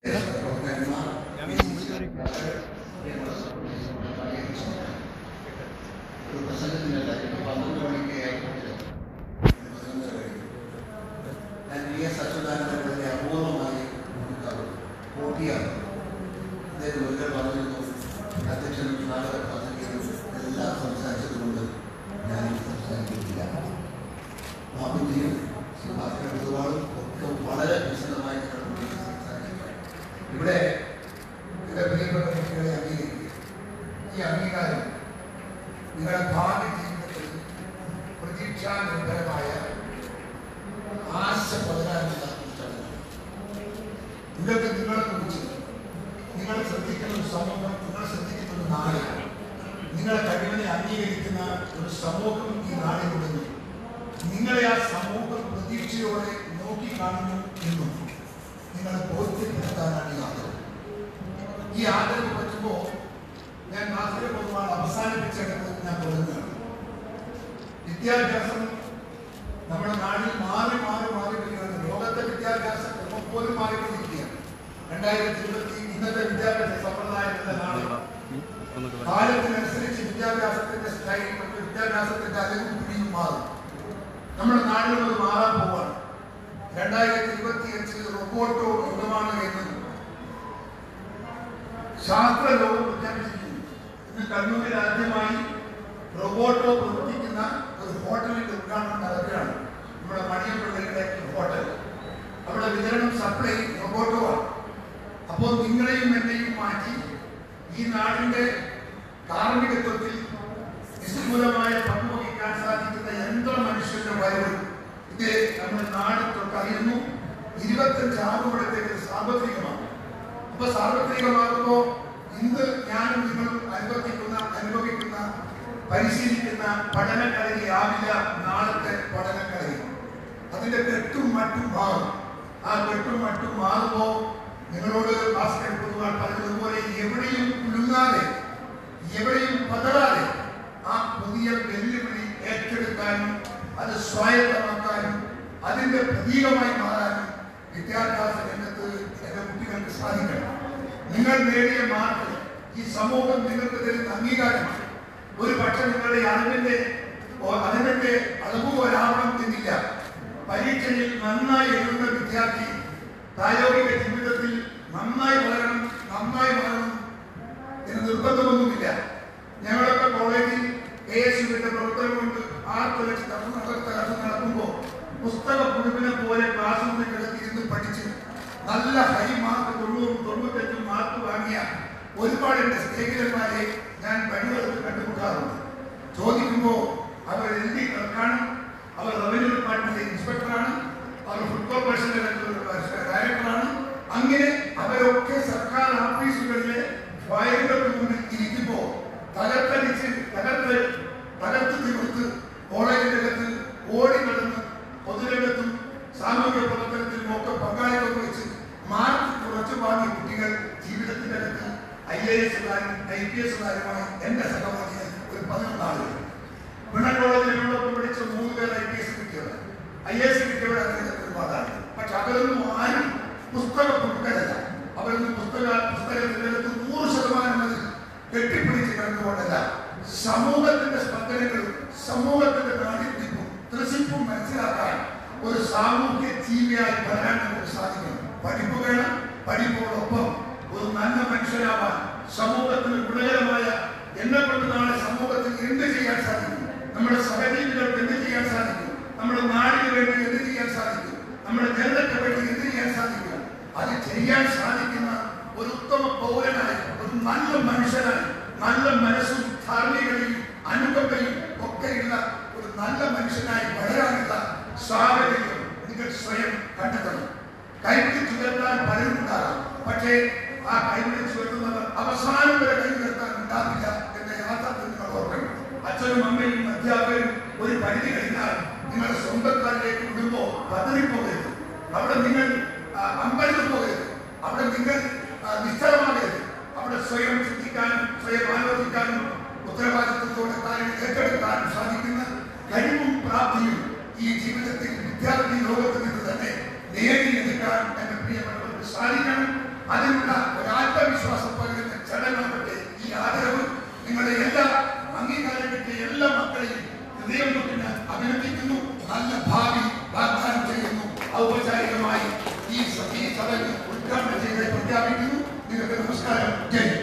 പ്രസംഗത്തിനല്ല ഇപ്പൊ പന്ത്രണ്ട് മണിക്ക് ആയിട്ടില്ല ഞാൻ വി എസ് അച്യുതാനന്ദന്റെ അപൂർവമായി നമുക്കത് കോപ്പിയാണ് അദ്ദേഹം ഒരിക്കൽ പറഞ്ഞിരുന്നു അധ്യക്ഷനും സ്വാഗത പ്രസംഗിക്കും എല്ലാം സംസാരിച്ചതുകൊണ്ട് ഞാൻ സംസാരിക്കുന്നില്ല ബാബുജിയും ഭാസ്കര പൊതുവാളും ഒക്കെ വളരെ വിശദമായി ഞങ്ങൾ സംസാരിക്കും ഇവിടെ ഇവിടെ പ്രിയപ്പെട്ട കുട്ടികളെ അംഗീകരിക്കുക ഈ അംഗീകാരം നിങ്ങളുടെ ഭാവി ജീവിതത്തിൽ പ്രതീക്ഷാ നിർഭരമായ ആശ പകരാനുള്ള ചടങ്ങ് നിങ്ങൾക്ക് നിങ്ങളെ കുറിച്ച് നിങ്ങൾ ശ്രദ്ധിക്കുന്ന ഒരു സമൂഹം നിങ്ങൾ ശ്രദ്ധിക്കുന്ന ഒരു നാട് നിങ്ങളെ കഴിവിനെ അംഗീകരിക്കുന്ന ഒരു സമൂഹം ഈ നാടിനുണ്ടെന്നും നിങ്ങളെ ആ സമൂഹം പ്രതീക്ഷയോടെ നോക്കി കാണുന്നു എന്നും നിങ്ങളെ ബോധ്യപ്പെടുത്താനാണ് ഈ ആദരവ് ഈ ആദരവ് പറ്റുമ്പോൾ ഞാൻ മാത്രമേ പൊതുവാണ് അവസാനിപ്പിച്ചെടുത്ത് ഞാൻ തുടങ്ങുകയാണ് വിദ്യാഭ്യാസം നമ്മുടെ നാട്ടിൽ മാറി മാറി മാറി വരികയാണ് ലോകത്തെ വിദ്യാഭ്യാസ ക്രമം പോലും മാറിക്കൊണ്ടിരിക്കുകയാണ് രണ്ടായിരത്തി ഇരുപത്തി ഇന്നത്തെ വിദ്യാഭ്യാസ സമ്പ്രദായം എന്ന നാളെ കാലത്തിനനുസരിച്ച് വിദ്യാഭ്യാസത്തിന്റെ സ്റ്റൈൽ മറ്റു വിദ്യാഭ്യാസത്തിന്റെ അലവും പിടിയും മാറും നമ്മുടെ നാടുകൾ അത് മാറാൻ പോവാണ് രണ്ടായിരത്തി ഇരുപത്തി അഞ്ചിൽ റോബോട്ടോ യുഗമാണ് എന്ന് ശാസ്ത്ര ലോകം പ്രഖ്യാപിച്ചിരിക്കുന്നു ഇന്ന് കണ്ണൂരിൽ ആദ്യമായി റോബോട്ടോ പ്രവർത്തിക്കുന്ന ഒരു ഹോട്ടലിന്റെ ഉദ്ഘാടനം നടക്കുകയാണ് നമ്മുടെ മണിയപ്പള്ളിയുടെ ഹോട്ടൽ അവിടെ വിതരണം സപ്ലൈ റോബോട്ടോ ആണ് അപ്പോൾ നിങ്ങളെയും എന്നെയും മാറ്റി ഈ നാടിന്റെ കാർമ്മികത്വത്തിൽ നിസ്തുലമായ പങ്കുവഹിക്കാൻ സാധിക്കുന്ന യന്ത്ര മനുഷ്യന്റെ വരവ് ഇത് നമ്മുടെ നാട് തൊട്ടറിയുന്നു ഇരുപത്തഞ്ച് ആകുമ്പോഴത്തേക്ക് സാർവത്രികമാണ് അപ്പൊ സാർവത്രികമാകുമ്പോ ഇന്ന് ഞാനും നിങ്ങളും അനുഭവിക്കുന്ന അനുഭവിക്കുന്ന പരിശീലിക്കുന്ന പഠനക്കളരി ആവില്ല നാളത്തെ പഠനക്കളരി അതിന്റെ കെട്ടും മറ്റും മാറും ആ കെട്ടും മറ്റും മാറുമ്പോ നിങ്ങളോട് ഭാസ്കർ പൊതുവാൾ പറഞ്ഞതുപോലെ എവിടെയും കുലുങ്ങാതെ എവിടെയും പതറാതെ ആ പുതിയ വെല്ലുവിളി ഏറ്റെടുക്കാനും അത് സ്വായത്തമാക്കാനും അതിന്റെ പ്രതീകമായി മാറാനും വിദ്യാഭ്യാസ രംഗത്ത് എന്റെ കുട്ടികൾക്ക് സാധിക്കണം നിങ്ങൾ നേടിയ മാർക്ക് ഈ സമൂഹം നിങ്ങൾക്ക് തരുന്ന അംഗീകാരമാണ് ഒരു പക്ഷെ നിങ്ങളുടെ അറിവിന്റെ ഓ- അറിവിന്റെ അളവുപോലാവണം എന്നില്ല പരീക്ഷയിൽ നന്നായി എഴുതുന്ന വിദ്യാർത്ഥി പ്രായോഗിക ജീവിതത്തിൽ നന്നായി വളരണം നന്നായി വളരണം എന്ന് നിർബന്ധമൊന്നുമില്ല ഞങ്ങളൊക്കെ കോളേജിൽ കെ എസ് യുവിന്റെ പ്രവർത്തനം കൊണ്ട് ആറ് ലക്ഷം തകർന്ന് നടക്കുമ്പോൾ പുസ്തക പുഴുവിനെ പോലെ ക്ലാസ് മുറിൽ കിടത്തിയിരുന്ന് പഠിച്ച് നല്ല ഹൈ മാർക്ക് തൊണ്ണൂറും തൊണ്ണൂറ്റഞ്ചും മാർക്ക് വാങ്ങിയ ഒരുപാട് എന്റെ സ്നേഹിതന്മാരെ ഞാൻ വഴിവെടുത്ത് കണ്ടുമുട്ടാറുണ്ട് ചോദിക്കുമ്പോൾ അവർ എഴുതി ക്ലർക്കാണ് അവർ റവന്യൂ ഡിപ്പാർട്ട്മെന്റ് ഇൻസ്പെക്ടറാണ് അവർ ഫുഡ് കോർപ്പറേഷന്റെ ഡയറക്ടറാണ് അങ്ങനെ അവരൊക്കെ സർക്കാർ ഓഫീസുകളിലെ ഫയലുകൾക്ക് മുന്നിൽ ഇരിക്കുമ്പോൾ തകർത്തടിച്ച് തകർത്ത് തകർത്ത് തീർത്ത് കോളേജിന്റെ അകത്ത് ഓടി നടന്ന് പൊതുരംഗത്തും സാമൂഹ്യ പ്രവർത്തനത്തിലും ഒക്കെ പങ്കാളിത്തം വെച്ച് മാർക്ക് കുറച്ച് വാങ്ങിയ കുട്ടികൾ ജീവിതത്തിന്റെ അകത്ത് ഐ എ എസുകാരും ഐ പി എസുകാരുമായി എന്റെ സഹപാഠികൾ ഒരു പതിനൊന്ന് ആളുകൾ പിണ കോളേജിൽ എന്നോടൊപ്പം പഠിച്ച മൂന്ന് പേർ ഐ പി എസ് കിട്ടിയവർ ഐ എസ് കിട്ടിയവർ അങ്ങനെ ഒരുപാടാണ് പക്ഷെ അവരൊന്നും ആരും പുസ്തക പുസ്തകല്ല അവരൊന്നും പുസ്തക പുസ്തകത്തിന്റെ അടുത്ത് നൂറ് ശതമാനം അത് കെട്ടിപ്പിടിച്ച് കണ്ടുകൊണ്ടല്ല സമൂഹത്തിന്റെ സ്പന്ദനങ്ങളും സമൂഹത്തിന്റെ നാടിപ്പിക്കും ത്രസിപ്പും മനസ്സിലാക്കാൻ ഒരു സാമൂഹ്യ ജീവിയായി വരാൻ നമുക്ക് സാധിക്കണം പഠിപ്പ് വേണം പഠിപ്പോടൊപ്പം ഒരു നല്ല മനുഷ്യരാവാൻ സമൂഹത്തിന് ഗുണകരമായ എന്നെ കൊണ്ട് നാളെ സമൂഹത്തിൽ എന്ത് ചെയ്യാൻ സാധിക്കും നമ്മുടെ സഹജീവികൾക്ക് എന്ത് ചെയ്യാൻ സാധിക്കും നമ്മുടെ നാടിന് വേണ്ടി എന്ത് ചെയ്യാൻ സാധിക്കും നമ്മുടെ ജനതയ്ക്ക് വേണ്ടി എന്ത് ചെയ്യാൻ സാധിക്കും അത് ചെയ്യാൻ സാധിക്കുന്ന ഒരു ഉത്തമ പൗരനായി ഒരു നല്ല മനുഷ്യനായി നല്ല മനസ്സും ധാർമ്മികതയും അനുകമ്പയും ഒക്കെയുള്ള ഒരു നല്ല മനുഷ്യനായി വളരാനുള്ള സാഹചര്യം നിങ്ങൾ സ്വയം കണ്ടെത്തണം കൈപിടിച്ചു ഉയർത്താൻ പലരും ഉണ്ടാകാം പക്ഷേ ആ കൈപിടിച്ചു ഉയർത്തുന്നവർ അവസാനം വരെ കൈ ഉയർത്താൻ ഉണ്ടാവില്ല എന്ന യാഥാർത്ഥ്യം നിങ്ങൾ ഓർക്കണം അച്ഛനും അമ്മയും അധ്യാപകരും ഒരു പരിധി കഴിഞ്ഞാൽ നിങ്ങളുടെ സ്വന്തക്കാരിലേക്ക് വിടുമ്പോൾ പതറിപ്പോകരുത് അവിടെ നിങ്ങൾ ആ, അമ്പരന്ന് പോകരുത് അവിടെ നിങ്ങൾ ആ, നിശ്ചലമാകരുത് അവിടെ സ്വയം ചിന്തിക്കാനും സ്വയം ആലോചിക്കാനും ഉത്തരവാദിത്വത്തോടെ കാര്യങ്ങൾ ഏറ്റെടുക്കാനും സാധിക്കുന്ന കഴിവും പ്രാപ്തിയും ഈ ജീവിതത്തിൽ വിദ്യാർത്ഥി ലോകത്ത് നിന്ന് തന്നെ നേടിയെടുക്കാൻ എന്റെ പ്രിയപ്പെട്ടവർക്ക് സാധിക്കണം അതിനുള്ള ഒരു ആത്മവിശ്വാസം പകരുന്ന ചടങ്ങാകട്ടെ ഈ ആദരവ് നിങ്ങളുടെ എല്ലാ അംഗീകാരം കിട്ടിയ എല്ലാ മക്കളെയും ഹൃദയം തൊട്ട് ഞാൻ അഭിനന്ദിക്കുന്നു നല്ല ഭാവി വാഗ്ദാനം ചെയ്യുന്നു ഔപചാരികമായി ഈ സ- ഈ ചടങ്ങ് ഉദ്ഘാടനം ചെയ്ത് പ്രഖ്യാപിക്കുന്നു നിങ്ങൾക്ക് നമസ്കാരം ജയ് ഹിന്ദ്.